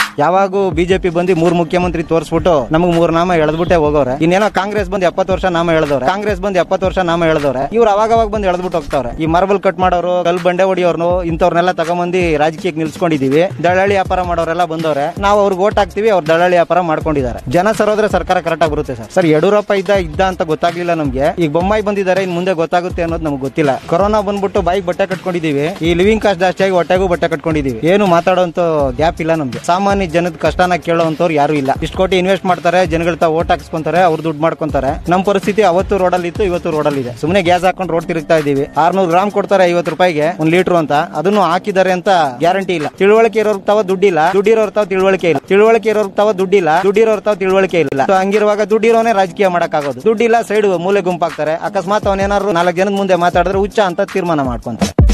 ಯಾವಾಗೂ ಬಿಜೆಪಿ ಬಂದು ಮೂರ್ ಮುಖ್ಯಮಂತ್ರಿ ತೋರಿಸ್ಬಿಟ್ಟು ನಮಗ್ ಮೂರ್ ನಾಮ ಎಳೆದ್ಬಿಟ್ಟೆ ಹೋಗೋರೆ ಇನ್ನೇನೋ ಕಾಂಗ್ರೆಸ್ ಬಂದು ಎಪ್ಪತ್ತು ವರ್ಷ ನಾಮ ಎಳೆದವ್ರೆ ಕಾಂಗ್ರೆಸ್ ಬಂದು ಎಪ್ಪತ್ತು ವರ್ಷ ನಾಮ ಎಳೆದವ್ರೆ ಇವ್ರು ಅವಾಗ ಅವಾಗ ಬಂದು ಎಳೆದ್ಬಿಟ್ಟು ಹೋಗ್ತಾವ್ರೆ ಈ ಮಾರ್ಬಲ್ ಕಟ್ ಮಾಡೋರು ಕಲ್ ಬಂಡೆ ಹೊಡಿಯೋರ್ನು ಇಂಥವ್ರನ್ನೆಲ್ಲ ತಗೊಂಬಂದು ರಾಜಕೀಯಕ್ಕೆ ನಿಲ್ಸ್ಕೊಂಡಿದೀವಿ ದಳ್ಳಾಳಿ ವ್ಯಾಪಾರ ಮಾಡೋರೆಲ್ಲ ಬಂದವ್ರೆ ನಾವು ಅವ್ರಿಗೆ ಓಟ್ ಹಾಕ್ತಿವಿ ಅವ್ರು ದಳ್ಳಾಳಿ ವ್ಯಾಪಾರ ಮಾಡ್ಕೊಂಡಿದ್ದಾರೆ ಜನ ಸರೋದ್ರೆ ಸರ್ಕಾರ ಕರೆಕ್ಟ್ ಆಗಿ ಬರುತ್ತೆ ಸರ್ ಸರ್ ಯಡಿಯೂರಪ್ಪ ಇದ್ದ ಇದ್ದ ಅಂತ ಗೊತ್ತಾಗ್ಲಿಲ್ಲ ನಮ್ಗೆ ಈಗ ಬೊಮ್ಮಾಯಿ ಬಂದಿದ್ದಾರೆ ಇನ್ ಮುಂದೆ ಗೊತ್ತಾಗುತ್ತೆ ಅನ್ನೋದು ನಮ್ಗೆ ಗೊತ್ತಿಲ್ಲ ಕೊರೋನಾ ಬಂದ್ಬಿಟ್ಟು ಬೈಕ್ ಬಟ್ಟೆ ಕಟ್ಕೊಂಡಿದೀವಿ ಈ ಲಿವಿಂಗ್ ಕಾಸ್ಟ್ ಜಾಸ್ತಿ ಆಗಿ ಹೊಟ್ಟೆಗೂ ಬಟ್ಟೆ ಕಟ್ಕೊಂಡಿದೀವಿ ಏನು ಮಾತಾಡೋಂತ ಗ್ಯಾಪ್ ಇಲ್ಲ ನಮ್ಗೆ ಸಾಮಾನ್ಯ ಜನದ ಕಷ್ಟನ ಕೇಳೋಂತವ್ರು ಯಾರು ಇಲ್ಲ ಇಷ್ಟು ಕೋಟಿ ಇನ್ವೆಸ್ಟ್ ಮಾಡ್ತಾರೆ ಜನಗಳ ತಾವು ಓಟ್ ಹಾಕ್ಸ್ಕೊಂತಾರೆ ಅವ್ರು ದುಡ್ಡು ಮಾಡ್ಕೊಂತಾರೆ ನಮ್ಮ ಪರಿಸ್ಥಿತಿ ಅವತ್ತು ರೋಡಲ್ಲಿ ಇತ್ತು ಇವತ್ತು ರೋಡಲ್ಲಿ ಇದೆ ಸುಮ್ಮನೆ ಗ್ಯಾಸ್ ಹಾಕೊಂಡು ರೋಡ್ ತಿರುಗ್ತಾ ಇದೀವಿ ಆರ್ನೂರು ಗ್ರಾಮ್ ಕೊಡ್ತಾರೆ ಐವತ್ತು ರೂಪಾಯಿಗೆ ಒಂದ್ ಲೀಟರ್ ಅಂತ ಅದನ್ನು ಹಾಕಿದ್ದಾರೆ ಅಂತ ಗ್ಯಾರಂಟಿ ಇಲ್ಲ ತಿಳುವಳಿಕೆ ಇರೋರ್ಗೆ ತಾವ ದುಡ್ಡಿಲ್ಲ ದುಡ್ಡಿರೋರ್ ತಾವ ತಿಳುವಳಿಕೆ ಇಲ್ಲ ತಿಳುವಳಿಕೆ ಇರೋರ್ಗೆ ತಾವ ದುಡ್ಡಿಲ್ಲ ದುಡ್ಡಿರೋರ್ ತಾವ ತಿಳುವಳಿಕೆ ಇಲ್ಲ So ಹಂಗಿರುವಾಗ ದುಡ್ಡಿರೋನೇ ರಾಜಕೀಯ ಮಾಡಕ್ಕಾಗೋದು ದುಡ್ಡಿಲ್ಲ ಸೈಡ್ ಮೂಲೆ ಗುಂಪಾಗ್ತಾರೆ ಅಕಸ್ಮಾತ್ ಅವನೇನಾದ್ರು ನಾಲ್ಕು ಜನದ ಮುಂದೆ ಮಾತಾಡಿದ್ರೆ ಹುಚ್ಚ ಅಂತ ತೀರ್ಮಾನ ಮಾಡ್ಕೊಂತಾರೆ